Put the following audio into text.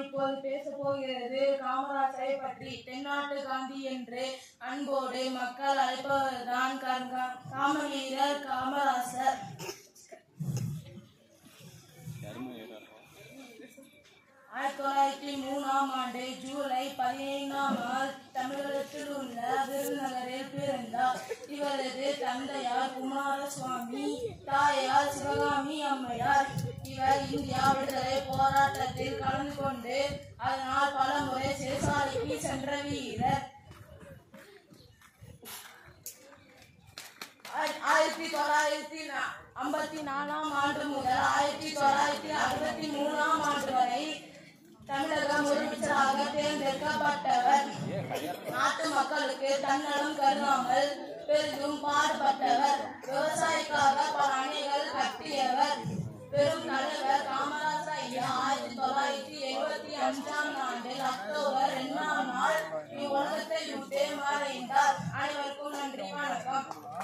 இப்போது பேச போகிறது காமராஜரை பற்றி தென்னாட்டு காந்தி என்று அன்போடு மக்கள் அழைப்பவர்தான் கர்கா- காமவீரர் காமராசர் ஆயிரத்தி தொள்ளாயிரத்தி மூணாம் ஆண்டு ஜூலை பதினைந்தாம் நாள் தமிழகத்தில் உள்ள விருதுநகரில் பிறந்தார் இவரது தந்தையார் குமாரசுவாமி தாயார் சிவகாமி அம்மையார் இவர் இந்தியா விடுதலை போராட்டத்தில் கலந்து கொண்டு அதனால் பல முறை சிறைசாலைக்கு சென்ற வீரர் ஆய- ஆயிரத்தி தொள்ளாயிரத்தி நா- ஐம்பத்தி நாலாம் ஆண்டு முதல் ஆயிரத்தி தொள்ளாயிரத்தி அறுபத்தி மூணாம் ஆண்டு வரை தமிழக முதலமைச்சராக தேர்ந்தெடுக்கப்பட்டவர் நாட்டு மக்களுக்கு தன்னலம் கருதாமல் பெரிதும் பாடுபட்டவர் விவசாயிக்காக பல அணைகள் கட்டியவர் பெரும் தலைவர் காமராஜர் ஐயா ஆயிரத்தி தொள்ளாயிரத்தி எழுபத்தி அஞ்சாம் ஆண்டில் அக்டோபர் இரண்டாம் நாள் இவ்வுலகத்தை விட்டு மறைந்தார் அனைவருக்கும் நன்றி வணக்கம்